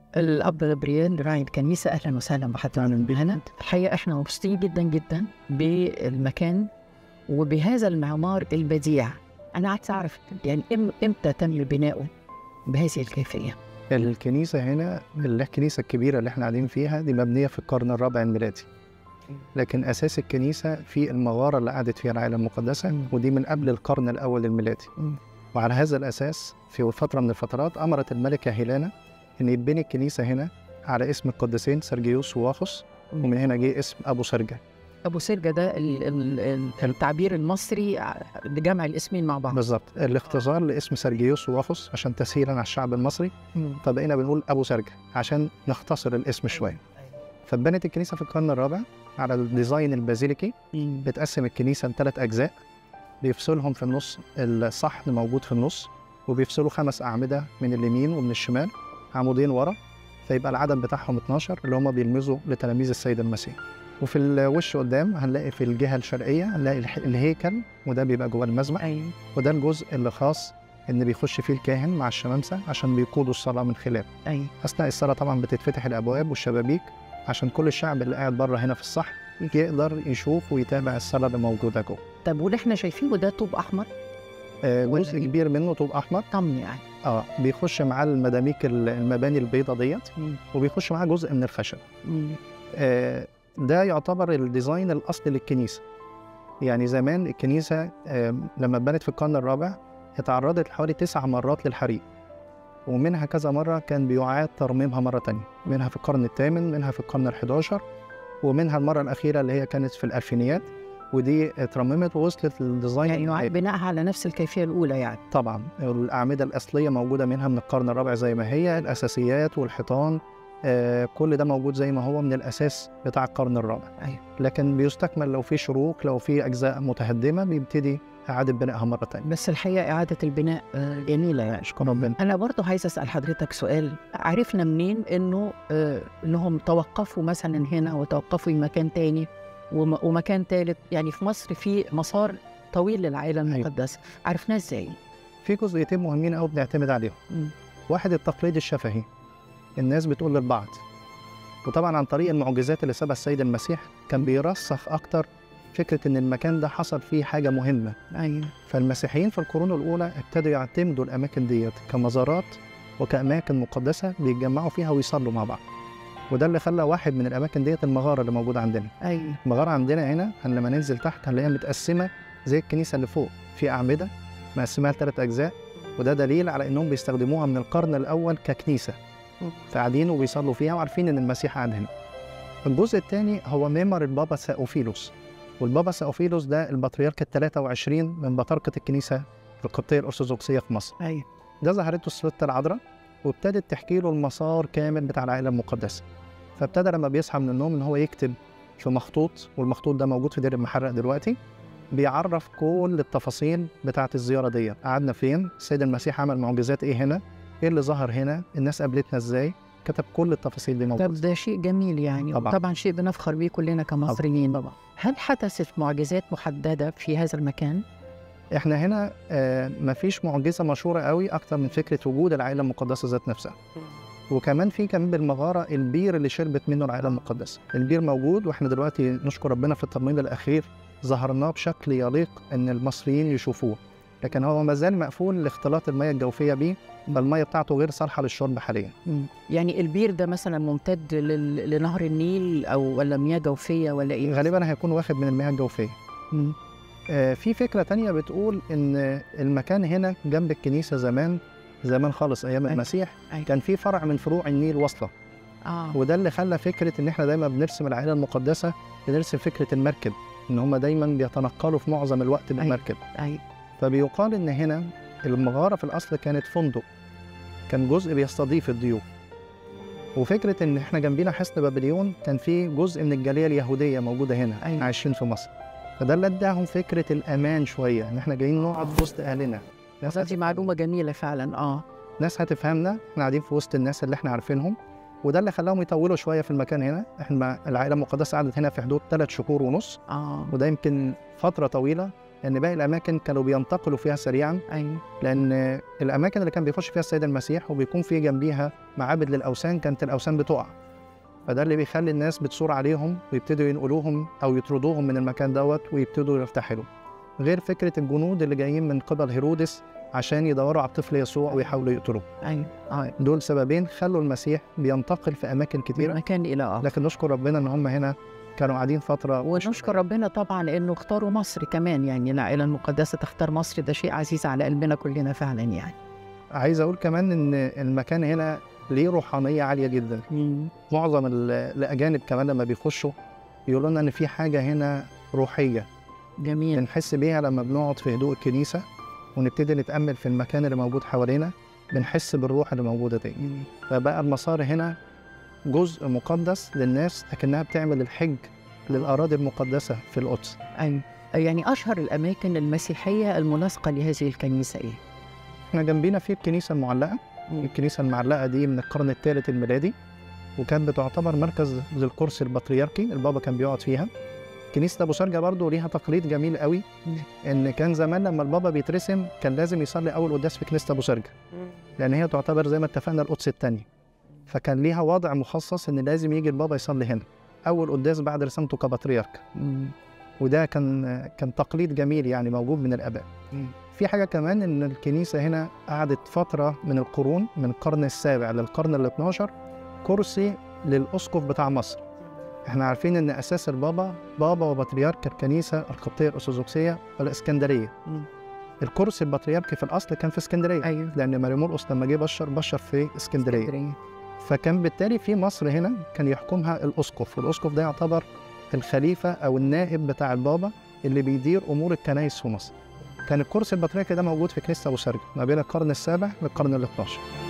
الاب غبريال راعي الكنيسه اهلا وسهلا بحضرتك معنا الحقيقه احنا مبسوطين جدا جدا بالمكان وبهذا المعمار البديع انا عايز اعرف يعني إم- امتى تم بناؤه بهذه الكيفيه الكنيسة هنا الكنيسة الكبيرة اللي احنا قاعدين فيها دي مبنية في القرن الرابع الميلادي لكن أساس الكنيسة في المغارة اللي قعدت فيها العائلة المقدسة مم. ودي من قبل القرن الأول الميلادي مم. وعلى هذا الأساس في فترة من الفترات أمرت الملكة هيلانا إن يتبني الكنيسة هنا على اسم القديسين سرجيوس وواخوس ومن هنا جه اسم أبو سرجة ابو سرجه ده ال- ال- ال- التعبير المصري ع- لجمع الاسمين مع بعض بالظبط الاختصار لاسم سرجيوس وواخوس عشان تسهيلا على الشعب المصري مم. فبقينا بنقول أبو سرجة عشان نختصر الاسم شوية فاتبنت الكنيسة في القرن الرابع على الديزاين البازيليكي مم. بتقسم الكنيسة لثلاث أجزاء بيفصلهم في النص الصحن موجود في النص وبيفصلوا خمس أعمدة من اليمين ومن الشمال عمودين ورا فيبقى العدد بتاعهم 12 اللي هم بيلمزوا لتلاميذ السيد المسيح وفي الوش قدام هنلاقي في الجهة الشرقية هنلاقي الح- الهيكل وده بيبقى جوه المذبح ايوه وده الجزء اللي خاص إن بيخش فيه الكاهن مع الشمامسة عشان بيقودوا الصلاة من خلاله ايوه أثناء الصلاة طبعا بتتفتح الأبواب والشبابيك عشان كل الشعب اللي قاعد بره هنا في الصحن يقدر يشوف ويتابع الصلاة اللي موجودة جوه طب واللي احنا شايفينه ده طوب احمر آه، ولا جزء إيه؟ كبير منه طوب احمر طمن يعني اه بيخش معاه المداميك ال- المباني البيضة ديت مم. وبيخش معاه جزء من الخشب مم. آه ده يعتبر الديزاين الاصلي للكنيسه يعني زمان الكنيسه آه لما اتبنت في القرن الرابع اتعرضت حوالي تسع مرات للحريق ومنها كذا مره كان بيعاد ترميمها مره تانية منها في القرن الثامن منها في القرن الحداشر ومنها المره الاخيره اللي هي كانت في الالفينيات ودي اترممت ووصلت للديزاين يعني النهائي. يعاد بناءها على نفس الكيفيه الاولى يعني طبعا الأعمدة الأصلية موجودة منها من القرن الرابع زي ما هي الأساسيات والحيطان آه كل ده موجود زي ما هو من الأساس بتاع القرن الرابع أيوة. لكن بيستكمل لو في شروق لو في أجزاء متهدمة بيبتدي إعادة بنائها مرة تانية بس الحقيقه اعاده البناء آه، جميله يعني أشكر ربنا انا برضه عايزه اسال حضرتك سؤال عرفنا منين انه آه انهم توقفوا مثلا هنا وتوقفوا في مكان تاني وم- ومكان تالت يعني في مصر في مسار طويل للعائله أيوة. المقدسه عرفناه ازاي في جزئيتين مهمين أوي بنعتمد عليهم مم. واحد التقليد الشفهي الناس بتقول للبعض وطبعا عن طريق المعجزات اللي سابها السيد المسيح كان بيرسخ أكتر فكرة إن المكان ده حصل فيه حاجة مهمة ايوه فالمسيحيين في القرون الأولى ابتدوا يعتمدوا الأماكن ديت كمزارات وكأماكن مقدسة بيتجمعوا فيها ويصلوا مع بعض وده اللي خلى واحد من الأماكن ديت المغارة اللي موجودة عندنا ايوه المغارة عندنا هنا هن لما ننزل تحت هنلاقيها متقسمة زي الكنيسة اللي فوق في أعمدة مقسمها لثلاث أجزاء وده دليل على إنهم بيستخدموها من القرن الأول ككنيسة مم. فقاعدين وبيصلوا فيها وعارفين إن المسيح قاعد هنا الجزء الثاني هو ميمر البابا ساوفيلوس والبابا ساوفيلوس ده البطريرك ال 23 من بطاركة الكنيسة القبطية الأرثوذكسية في مصر ايوه ده ظهرته الستة العذراء وابتدت تحكي له المسار كامل بتاع العائلة المقدسة فابتدى لما بيصحى من النوم إن هو يكتب في مخطوط والمخطوط ده موجود في دير المحرق دلوقتي بيعرف كل التفاصيل بتاعة الزيارة دي قعدنا فين السيد المسيح عمل معجزات إيه هنا إيه اللي ظهر هنا الناس قابلتنا إزاي كتب كل التفاصيل دي طب موجودة ده شيء جميل يعني طبعاً. طبعا شيء بنفخر بيه كلنا كمصريين طبعا هل حدثت معجزات محدده في هذا المكان؟ احنا هنا آه مفيش معجزة مشهورة قوي أكتر من فكرة وجود العائلة المقدسة ذات نفسها وكمان في كمان بالمغارة البير اللي شربت منه العائلة المقدسة البير موجود واحنا دلوقتي نشكر ربنا في الترميم الأخير ظهرناه بشكل يليق إن المصريين يشوفوه لكن هو ما زال مقفول لاختلاط المياه الجوفية بيه بل المياه بتاعته غير صالحة للشرب حاليا مم. يعني البير ده مثلا ممتد لل- لنهر النيل او ولا مياه جوفيه ولا ايه؟ غالبا هيكون واخد من المياه الجوفية مم. آه في فكرة تانية بتقول إن المكان هنا جنب الكنيسة زمان زمان خالص أيام أيوة. المسيح أيوة. كان في فرع من فروع النيل واصلة اه وده اللي خلى فكره ان احنا دايما بنرسم العائله المقدسه بنرسم فكره المركب ان هم دايما بيتنقلوا في معظم الوقت بالمركب ايوه فبيقال ان هنا المغاره في الاصل كانت فندق كان جزء بيستضيف الضيوف وفكره ان احنا جنبينا حصن بابليون كان في جزء من الجاليه اليهوديه موجوده هنا أيوة. عايشين في مصر فده اللي اداهم فكره الامان شويه ان احنا جايين نقعد في وسط اهلنا ناس دي معلومه جميله فعلا اه ناس هتفهمنا احنا قاعدين في وسط الناس اللي احنا عارفينهم وده اللي خلاهم يطولوا شويه في المكان هنا احنا العائله المقدسه قعدت هنا في حدود ثلاث شهور ونص اه وده يمكن فتره طويله لان باقي الاماكن كانوا بينتقلوا فيها سريعا ايوه لان الاماكن اللي كان بيخش فيها السيد المسيح وبيكون في جنبيها معابد للاوثان كانت الاوثان بتقع فده اللي بيخلي الناس بتصور عليهم ويبتدوا ينقلوهم او يطردوهم من المكان دوت ويبتدوا يرتحلوا غير فكره الجنود اللي جايين من قبل هيرودس عشان يدوروا على الطفل يسوع ويحاولوا يقتلوه ايوه اه دول سببين خلوا المسيح بينتقل في اماكن من كتيره مكان الى اخر لكن نشكر ربنا ان هم هنا كانوا قاعدين فتره ونشكر ربنا طبعا انه اختاروا مصر كمان يعني العائله المقدسه تختار مصر ده شيء عزيز على قلبنا كلنا فعلا يعني عايز اقول كمان ان المكان هنا ليه روحانيه عاليه جدا معظم ال- الاجانب كمان لما بيخشوا يقولوا لنا ان في حاجه هنا روحيه جميل بنحس بيها لما بنقعد في هدوء الكنيسه ونبتدي نتامل في المكان اللي موجود حوالينا بنحس بالروح اللي موجوده دي مم. فبقى المسار هنا جزء مقدس للناس لكنها بتعمل الحج للاراضي المقدسه في القدس ايوه يعني اشهر الاماكن المسيحيه الملاصقه لهذه الكنيسه ايه؟ احنا جنبينا في الكنيسه المعلقه الكنيسه المعلقه دي من القرن الثالث الميلادي وكانت بتعتبر مركز للكرسي البطريركي البابا كان بيقعد فيها كنيسه ابو سرجه برضه ليها تقليد جميل قوي ان كان زمان لما البابا بيترسم كان لازم يصلي اول قداس في كنيسه ابو سرجه لان هي تعتبر زي ما اتفقنا القدس الثانيه فكان ليها وضع مخصص ان لازم يجي البابا يصلي هنا اول قداس بعد رسامته كبطريرك مم. وده كان كان تقليد جميل يعني موجود من الاباء مم. في حاجه كمان ان الكنيسه هنا قعدت فتره من القرون من القرن السابع للقرن ال 12 كرسي للاسقف بتاع مصر احنا عارفين ان اساس البابا بابا وبطريرك الكنيسه القبطيه الارثوذكسيه والاسكندريه مم. الكرسي البطريركي في الاصل كان في اسكندريه ايوه لان ماريمورقس لما جه بشر بشر في اسكندريه اسكندرية. فكان بالتالي في مصر هنا كان يحكمها الاسقف والاسقف ده يعتبر الخليفه او النائب بتاع البابا اللي بيدير امور الكنائس في مصر كان الكرسي البطريركي ده موجود في كنيسه ابو سرجه ما بين القرن السابع للقرن ال 12